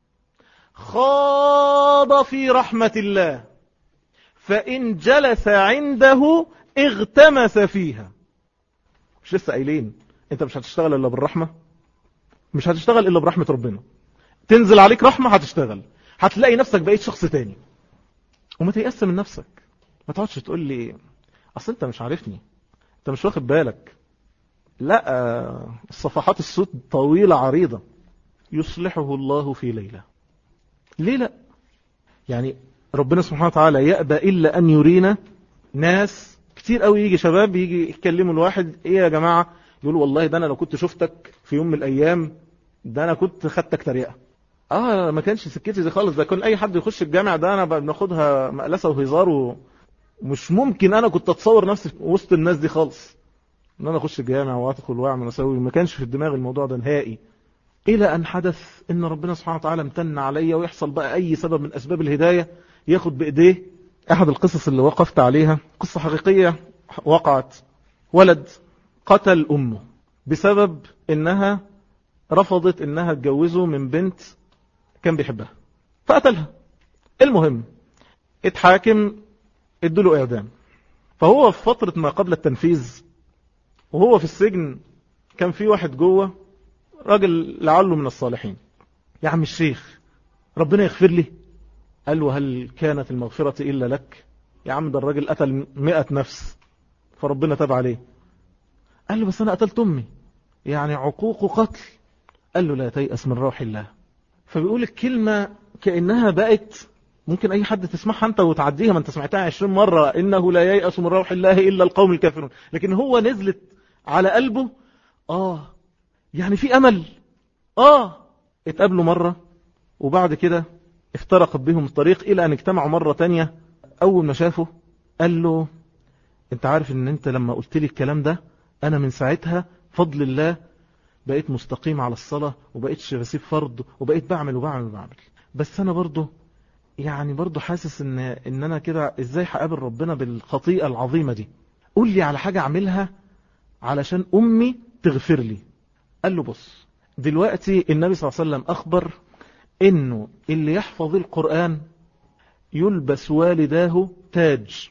خاض في رحمة الله فإن جلس عنده اغتمس فيها مش لسه قايلين انت مش هتشتغل الا بالرحمة مش هتشتغل الا برحمة ربنا تنزل عليك رحمة هتشتغل هتلاقي نفسك بقيت شخص تاني وما تيأس من نفسك ما تقعدش تقول لي اصل انت مش عارفني انت مش واخد بالك لا الصفحات الصوت طويلة عريضة يصلحه الله في ليلة ليه لا يعني ربنا سبحانه وتعالى يأبى إلا أن يرينا ناس كتير قوي يجي شباب يجي يتكلموا الواحد ايه يا جماعة يقول والله ده انا لو كنت شفتك في يوم من الايام ده انا كنت خدتك تريقة اه ما كانش سكتي دي خالص ده كان اي حد يخش الجامع ده انا بناخدها مقلسة وهزار ومش ممكن انا كنت اتصور نفسي وسط الناس دي خالص ان انا اخش الجامع وادخل واعمل واسوي ما كانش في الدماغ الموضوع ده نهائي الى ان حدث ان ربنا سبحانه وتعالى امتن عليا ويحصل بقى اي سبب من اسباب الهداية ياخد بايديه احد القصص اللي وقفت عليها قصة حقيقية وقعت ولد قتل امه بسبب انها رفضت انها تجوزه من بنت كان بيحبها فقتلها المهم اتحاكم ادوله اعدام فهو في فترة ما قبل التنفيذ وهو في السجن كان في واحد جوه راجل لعله من الصالحين يا عم الشيخ ربنا يغفر لي قال له هل كانت المغفرة إلا لك يا عم ده الراجل قتل مئة نفس فربنا تاب عليه قال له بس أنا قتلت أمي يعني عقوق قتل قال له لا تيأس من روح الله فبيقول الكلمة كأنها بقت ممكن أي حد تسمعها أنت وتعديها ما أنت سمعتها عشرين مرة إنه لا ييأس من روح الله إلا القوم الكافرون لكن هو نزلت على قلبه آه يعني في أمل آه اتقابلوا مرة وبعد كده افترقت بهم الطريق إلى أن اجتمعوا مرة تانية أول ما شافه قال له أنت عارف أن أنت لما قلت لي الكلام ده أنا من ساعتها فضل الله بقيت مستقيم على الصلاة وبقيتش بسيب فرض وبقيت بعمل وبعمل وبعمل بس أنا برضو يعني برضو حاسس ان, إن أنا كده إزاي هقابل ربنا بالخطيئة العظيمة دي قول لي على حاجة أعملها علشان أمي تغفر لي قال له بص دلوقتي النبي صلى الله عليه وسلم أخبر إنه اللي يحفظ القرآن يلبس والداه تاج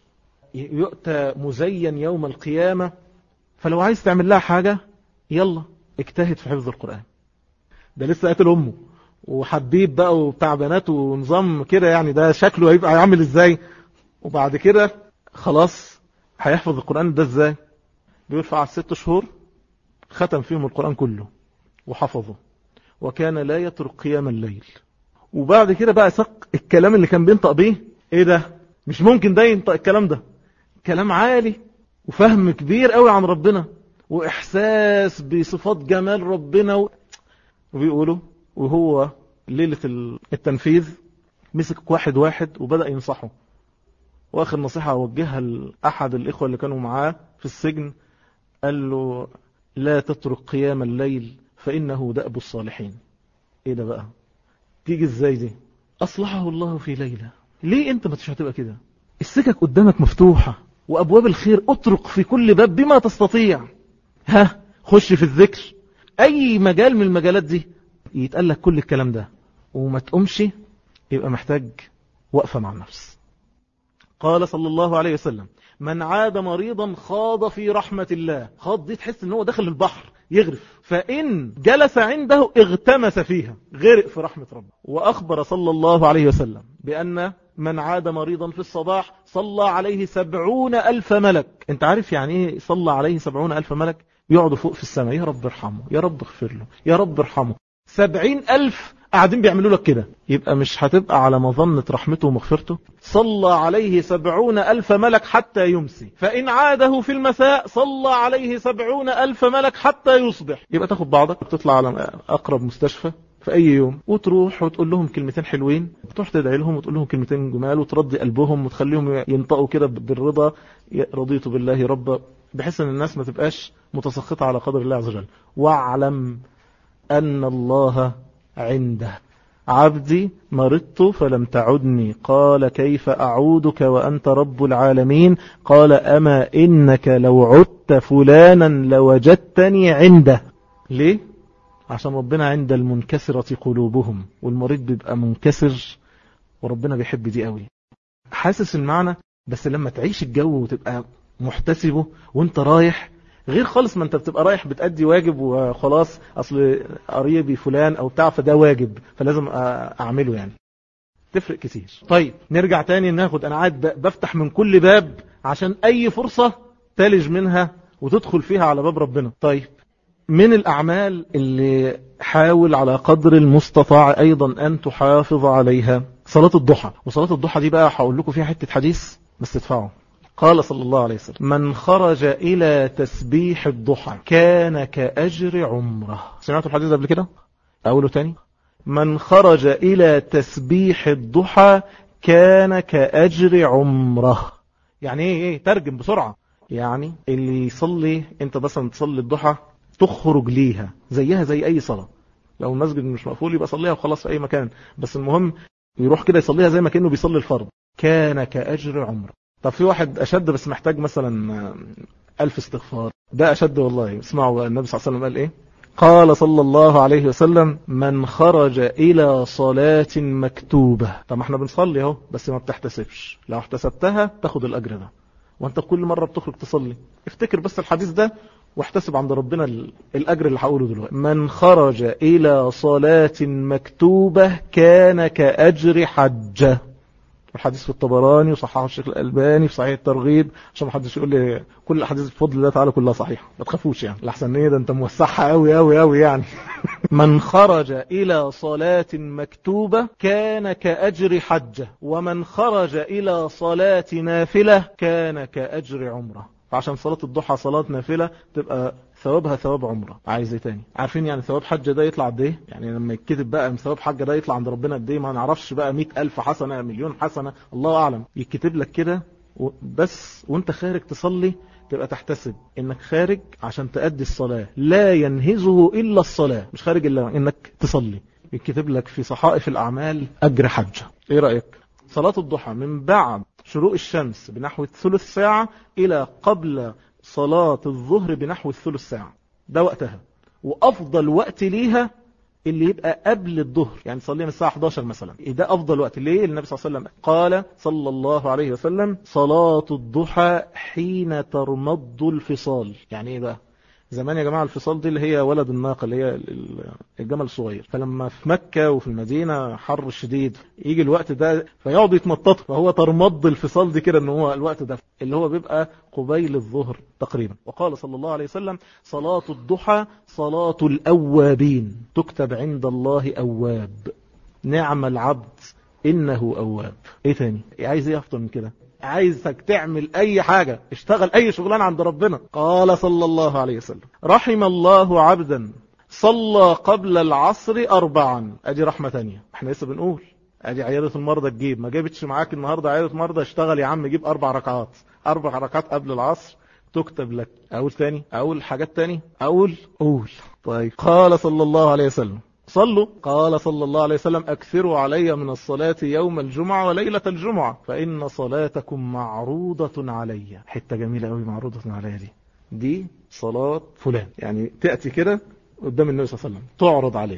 يؤتى مزين يوم القيامة فلو عايز تعمل لها حاجة يلا اجتهد في حفظ القرآن ده لسه قاتل أمه وحبيب بقى وبتاع بنات ونظام كده يعني ده شكله هيبقى عامل ازاي وبعد كده خلاص هيحفظ القرآن ده ازاي بيقول فقعد ست شهور ختم فيهم القرآن كله وحفظه وكان لا يترك قيام الليل وبعد كده بقى سق الكلام اللي كان بينطق بيه ايه ده مش ممكن ده ينطق الكلام ده كلام عالي وفهم كبير قوي عن ربنا واحساس بصفات جمال ربنا و... وبيقولوا وهو ليلة التنفيذ مسك واحد واحد وبدأ ينصحه واخر نصيحة اوجهها لأحد الإخوة اللي كانوا معاه في السجن قال له لا تترك قيام الليل فإنه دأب الصالحين ايه ده بقى تيجي ازاي دي أصلحه الله في ليلة ليه انت ما هتبقى كده السكك قدامك مفتوحة وأبواب الخير أطرق في كل باب بما تستطيع ها خش في الذكر أي مجال من المجالات دي يتقال لك كل الكلام ده وما تقومش يبقى محتاج وقفة مع النفس قال صلى الله عليه وسلم من عاد مريضا خاض في رحمة الله خاض دي تحس ان هو داخل البحر يغرف فإن جلس عنده اغتمس فيها غرق في رحمة ربه وأخبر صلى الله عليه وسلم بأن من عاد مريضا في الصباح صلى عليه سبعون ألف ملك انت عارف يعني ايه صلى عليه سبعون ألف ملك يقعدوا فوق في السماء يا رب ارحمه يا رب اغفر له يا رب ارحمه سبعين ألف قاعدين بيعملوا لك كده يبقى مش هتبقى على مظنة رحمته ومغفرته صلى عليه سبعون ألف ملك حتى يمسي فإن عاده في المساء صلى عليه سبعون ألف ملك حتى يصبح يبقى تاخد بعضك وتطلع على أقرب مستشفى في أي يوم وتروح وتقول لهم كلمتين حلوين وتروح تدعي لهم وتقول لهم كلمتين جمال وترضي قلبهم وتخليهم ينطقوا كده بالرضا رضيت بالله رب بحيث ان الناس ما تبقاش متسخطة على قدر الله عز وجل واعلم أن الله عنده عبدي مرضت فلم تعدني قال كيف أعودك وأنت رب العالمين قال أما إنك لو عدت فلانا لوجدتني عنده ليه؟ عشان ربنا عند المنكسرة قلوبهم والمريض بيبقى منكسر وربنا بيحب دي قوي حاسس المعنى بس لما تعيش الجو وتبقى محتسبه وانت رايح غير خالص ما انت بتبقى رايح بتأدي واجب وخلاص اصل قريبي فلان او بتاع فده واجب فلازم اعمله يعني تفرق كتير طيب نرجع تاني ناخد انا قاعد بفتح من كل باب عشان اي فرصة تلج منها وتدخل فيها على باب ربنا طيب من الاعمال اللي حاول على قدر المستطاع ايضا ان تحافظ عليها صلاة الضحى وصلاة الضحى دي بقى هقول لكم فيها حتة حديث بس تدفعوا قال صلى الله عليه وسلم من خرج إلى تسبيح الضحى كان كأجر عمره سمعتوا الحديث قبل كده أقوله تاني من خرج إلى تسبيح الضحى كان كأجر عمره يعني ايه ايه ترجم بسرعة يعني اللي يصلي انت مثلا تصلي الضحى تخرج ليها زيها زي اي صلاة لو المسجد مش مقفول يبقى صليها وخلاص في اي مكان بس المهم يروح كده يصليها زي ما كأنه بيصلي الفرض كان كأجر عمره طب في واحد أشد بس محتاج مثلا ألف استغفار ده أشد والله اسمعوا النبي صلى الله عليه وسلم قال إيه قال صلى الله عليه وسلم من خرج إلى صلاة مكتوبة طب ما احنا بنصلي اهو بس ما بتحتسبش لو احتسبتها تاخد الأجر ده وانت كل مرة بتخرج تصلي افتكر بس الحديث ده واحتسب عند ربنا الأجر اللي هقوله دلوقتي من خرج إلى صلاة مكتوبة كان كأجر حجة والحديث في الطبراني وصححه الشيخ الألباني في صحيح الترغيب عشان ما حدش يقول لي كل الأحاديث بفضل الله تعالى كلها صحيحة ما تخافوش يعني الأحسن ايه ده أنت موسعها قوي قوي قوي يعني من خرج إلى صلاة مكتوبة كان كأجر حجة ومن خرج إلى صلاة نافلة كان كأجر عمره فعشان صلاة الضحى صلاة نافلة تبقى ثوابها ثواب عمره عايز ايه تاني عارفين يعني ثواب حجة ده يطلع قد ايه يعني لما يتكتب بقى من ثواب حجة ده يطلع عند ربنا قد ايه ما نعرفش بقى مئة ألف حسنة مليون حسنة الله أعلم يتكتب لك كده بس وانت خارج تصلي تبقى تحتسب انك خارج عشان تأدي الصلاة لا ينهزه إلا الصلاة مش خارج إلا انك تصلي يكتب لك في صحائف الأعمال أجر حجة ايه رأيك صلاة الضحى من بعد شروق الشمس بنحو ثلث ساعة إلى قبل صلاة الظهر بنحو الثلث ساعة ده وقتها وأفضل وقت ليها اللي يبقى قبل الظهر يعني صلينا الساعة 11 مثلا ده أفضل وقت ليه النبي صلى الله عليه وسلم قال صلى الله عليه وسلم صلاة الضحى حين ترمض الفصال يعني ايه بقى زمان يا جماعة الفصال دي اللي هي ولد الناقة اللي هي الجمل الصغير فلما في مكة وفي المدينة حر شديد يجي الوقت ده فيقعد يتنطط فهو ترمض الفصال دي كده ان هو الوقت ده اللي هو بيبقى قبيل الظهر تقريبا وقال صلى الله عليه وسلم صلاة الضحى صلاة الأوابين تكتب عند الله أواب نعم العبد إنه أواب ايه تاني عايز ايه افضل من كده عايزك تعمل اي حاجة اشتغل اي شغلان عند ربنا قال صلى الله عليه وسلم رحم الله عبدا صلى قبل العصر اربعا ادي رحمة تانية احنا لسه بنقول ادي عيادة المرضى تجيب ما جابتش معاك النهاردة عيادة مرضى اشتغل يا عم جيب اربع ركعات اربع ركعات قبل العصر تكتب لك اقول تاني اقول حاجات تاني اقول قول طيب قال صلى الله عليه وسلم صلوا قال صلى الله عليه وسلم أكثروا علي من الصلاة يوم الجمعة وليلة الجمعة فإن صلاتكم معروضة علي حتة جميلة قوي معروضة علي دي دي صلاة فلان يعني تأتي كده قدام النبي صلى الله عليه وسلم تعرض عليه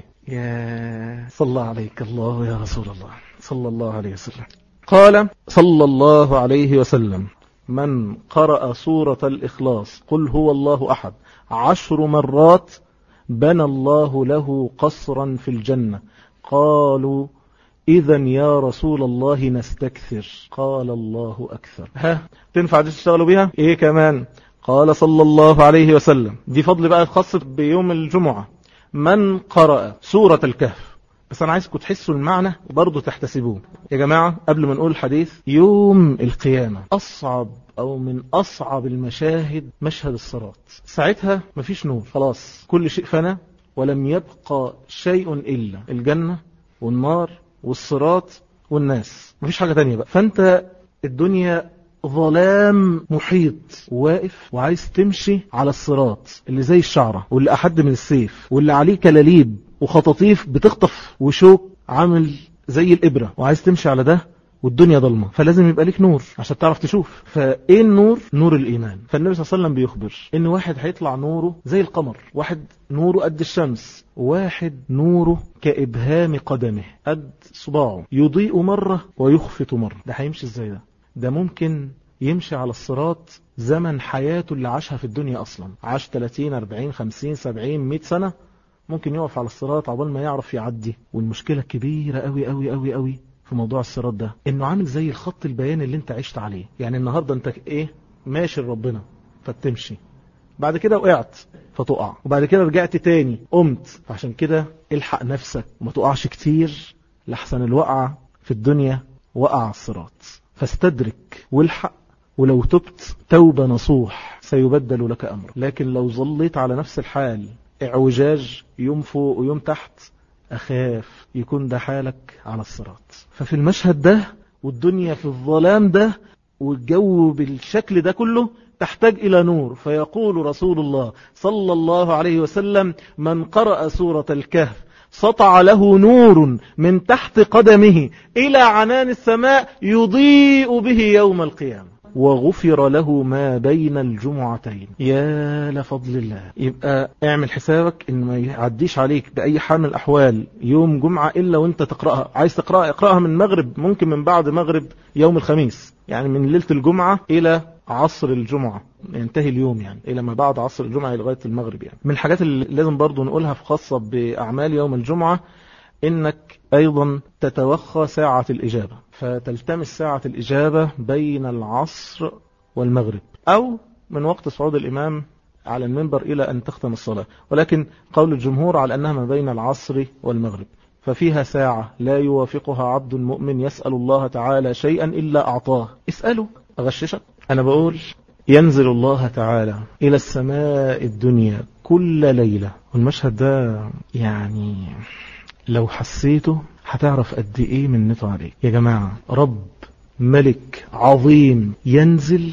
يا صلى عليك الله يا رسول الله صلى الله عليه وسلم قال صلى الله عليه وسلم من قرأ سورة الإخلاص قل هو الله أحد عشر مرات بنى الله له قصرا في الجنة قالوا إذا يا رسول الله نستكثر قال الله أكثر ها تنفع دي تشتغلوا بيها إيه كمان قال صلى الله عليه وسلم دي فضل بقى خاصة بيوم الجمعة من قرأ سورة الكهف بس أنا عايزكم تحسوا المعنى وبرضه تحتسبوه يا جماعة قبل ما نقول الحديث يوم القيامة أصعب أو من أصعب المشاهد مشهد الصراط ساعتها مفيش نور خلاص كل شيء فنى ولم يبقى شيء إلا الجنة والنار والصراط والناس مفيش حاجة تانية بقى فأنت الدنيا ظلام محيط واقف وعايز تمشي على الصراط اللي زي الشعرة واللي أحد من السيف واللي عليه كلاليب وخطاطيف بتخطف وشوك عامل زي الإبرة وعايز تمشي على ده والدنيا ضلمة فلازم يبقى ليك نور عشان تعرف تشوف فايه النور نور الايمان فالنبي صلى الله عليه وسلم بيخبر ان واحد هيطلع نوره زي القمر واحد نوره قد الشمس واحد نوره كابهام قدمه قد صباعه يضيء مرة ويخفت مرة ده هيمشي ازاي ده ده ممكن يمشي على الصراط زمن حياته اللي عاشها في الدنيا اصلا عاش 30 40 50 70 100 سنة ممكن يقف على الصراط عقبال ما يعرف يعدي والمشكلة كبيرة قوي قوي قوي قوي في موضوع الصراط ده انه عامل زي الخط البياني اللي انت عشت عليه يعني النهاردة انت ايه ماشي لربنا فتمشي بعد كده وقعت فتقع وبعد كده رجعت تاني قمت فعشان كده الحق نفسك وما تقعش كتير لحسن الوقعة في الدنيا وقع على الصراط فاستدرك والحق ولو تبت توبة نصوح سيبدل لك أمر لكن لو ظليت على نفس الحال اعوجاج يوم فوق ويوم تحت أخاف يكون ده حالك على الصراط ففي المشهد ده والدنيا في الظلام ده والجو بالشكل ده كله تحتاج إلى نور فيقول رسول الله صلى الله عليه وسلم من قرأ سورة الكهف سطع له نور من تحت قدمه إلى عنان السماء يضيء به يوم القيامة وغفر له ما بين الجمعتين يا لفضل الله يبقى اعمل حسابك ان ما يعديش عليك بأي حال من الأحوال يوم جمعة إلا وانت تقرأها عايز تقرأها اقرأها من مغرب ممكن من بعد مغرب يوم الخميس يعني من ليلة الجمعة إلى عصر الجمعة ينتهي اليوم يعني إلى ما بعد عصر الجمعة لغاية المغرب يعني من الحاجات اللي لازم برضو نقولها في خاصة بأعمال يوم الجمعة إنك أيضا تتوخى ساعة الإجابة فتلتمس ساعة الإجابة بين العصر والمغرب أو من وقت صعود الإمام على المنبر إلى أن تختم الصلاة ولكن قول الجمهور على أنها ما بين العصر والمغرب ففيها ساعة لا يوافقها عبد مؤمن يسأل الله تعالى شيئا إلا أعطاه اسأله أغششك أنا بقول ينزل الله تعالى إلى السماء الدنيا كل ليلة والمشهد ده يعني لو حسيته هتعرف قد ايه منته عليك يا جماعة رب ملك عظيم ينزل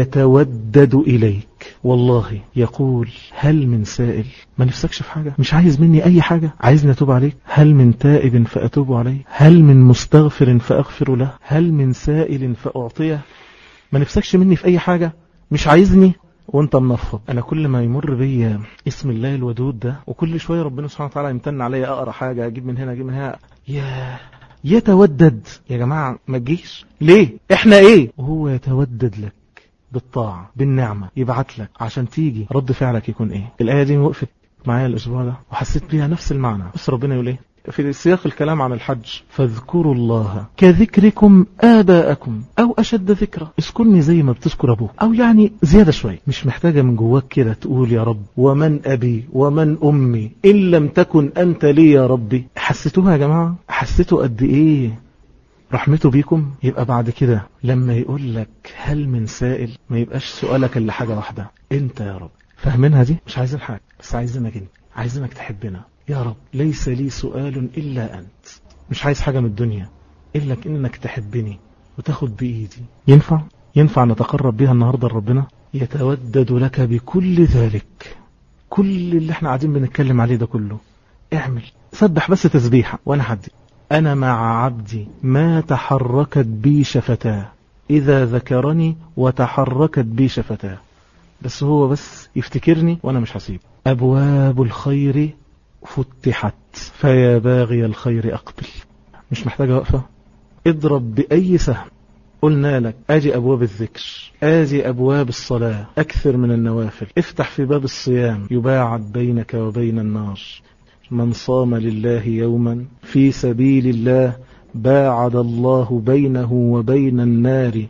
يتودد إليك والله يقول هل من سائل ما نفسكش في حاجة مش عايز مني أي حاجة عايزني أتوب عليك هل من تائب فأتوب عليه هل من مستغفر فأغفر له هل من سائل فأعطيه ما نفسكش مني في أي حاجة مش عايزني وانت منفض انا كل ما يمر بيا اسم الله الودود ده وكل شوية ربنا سبحانه وتعالى يمتن عليا اقرا حاجة اجيب من هنا اجيب من هنا يا يتودد يا جماعة ما تجيش ليه احنا ايه وهو يتودد لك بالطاعة بالنعمة يبعت لك عشان تيجي رد فعلك يكون ايه الآية دي وقفت معايا الأسبوع ده وحسيت بيها نفس المعنى بس ربنا يقول ايه في سياق الكلام عن الحج فاذكروا الله كذكركم آباءكم أو أشد ذكرى اذكرني زي ما بتذكر أبوك أو يعني زيادة شوية مش محتاجة من جواك كده تقول يا رب ومن أبي ومن أمي إن لم تكن أنت لي يا ربي حسيتوها يا جماعة حسيتوا قد إيه رحمته بيكم يبقى بعد كده لما يقول لك هل من سائل ما يبقاش سؤالك إلا حاجة واحدة انت يا رب فاهمينها دي مش عايزين حاجة بس عايزينك انت عايزينك تحبنا يا رب ليس لي سؤال إلا أنت مش عايز حاجة من الدنيا إلا إنك تحبني وتاخد بإيدي ينفع؟ ينفع نتقرب بها النهاردة لربنا يتودد لك بكل ذلك كل اللي احنا قاعدين بنتكلم عليه ده كله اعمل سبح بس تسبيحة وانا حدي انا مع عبدي ما تحركت بي شفتاه اذا ذكرني وتحركت بي شفتاه بس هو بس يفتكرني وانا مش هسيب ابواب الخير فتحت فيا باغي الخير أقبل مش محتاجة وقفة اضرب بأي سهم قلنا لك اجي ابواب الذكر اجي ابواب الصلاة اكثر من النوافل افتح في باب الصيام يباعد بينك وبين النار من صام لله يوما في سبيل الله باعد الله بينه وبين النار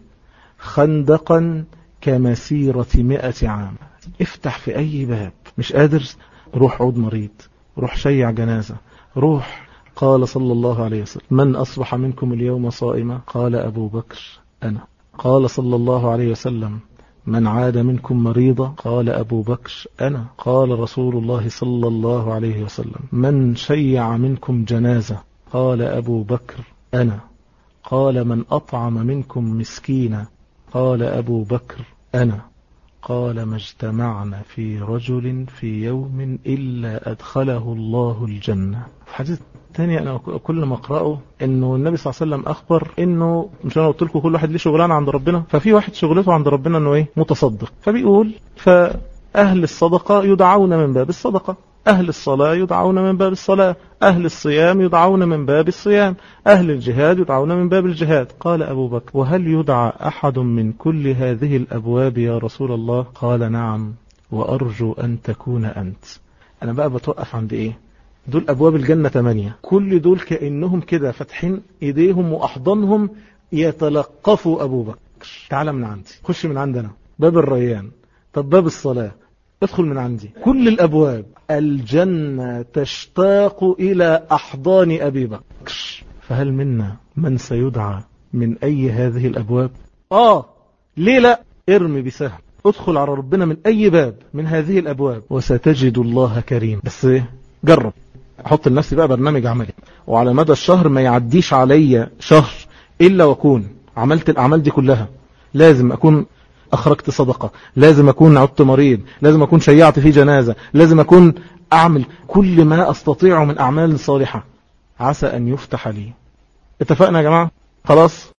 خندقا كمسيرة مئة عام افتح في اي باب مش قادر روح عود مريض روح شيع جنازة روح قال صلى الله عليه وسلم من أصبح منكم اليوم صائما قال أبو بكر أنا قال صلى الله عليه وسلم من عاد منكم مريضا قال أبو بكر أنا قال رسول الله صلى الله عليه وسلم من شيع منكم جنازة قال أبو بكر أنا قال من أطعم منكم مسكينا قال أبو بكر أنا قال ما اجتمعنا في رجل في يوم إلا أدخله الله الجنة في حديث تاني أنا كل ما أقرأه إنه النبي صلى الله عليه وسلم أخبر إنه مش أنا قلت لكم كل واحد ليه شغلانة عند ربنا ففي واحد شغلته عند ربنا إنه إيه متصدق فبيقول فأهل الصدقة يدعون من باب الصدقة أهل الصلاة يدعون من باب الصلاة أهل الصيام يدعون من باب الصيام أهل الجهاد يدعون من باب الجهاد قال أبو بكر وهل يدعى أحد من كل هذه الأبواب يا رسول الله قال نعم وأرجو أن تكون أنت أنا بقى بتوقف عند إيه دول أبواب الجنة ثمانية كل دول كأنهم كده فاتحين إيديهم وأحضانهم يتلقفوا أبو بكر تعال من عندي خش من عندنا باب الريان طب باب الصلاة ادخل من عندي كل الأبواب الجنة تشتاق إلى أحضان أبي بكر فهل منا من سيدعى من أي هذه الأبواب آه ليه لا ارمي بسهم ادخل على ربنا من أي باب من هذه الأبواب وستجد الله كريم بس جرب احط لنفسي بقى برنامج عملي وعلى مدى الشهر ما يعديش عليا شهر إلا وأكون عملت الأعمال دي كلها لازم أكون أخرجت صدقة لازم أكون عدت مريض لازم أكون شيعت في جنازة لازم أكون أعمل كل ما أستطيع من أعمال صالحة عسى أن يفتح لي اتفقنا يا جماعة خلاص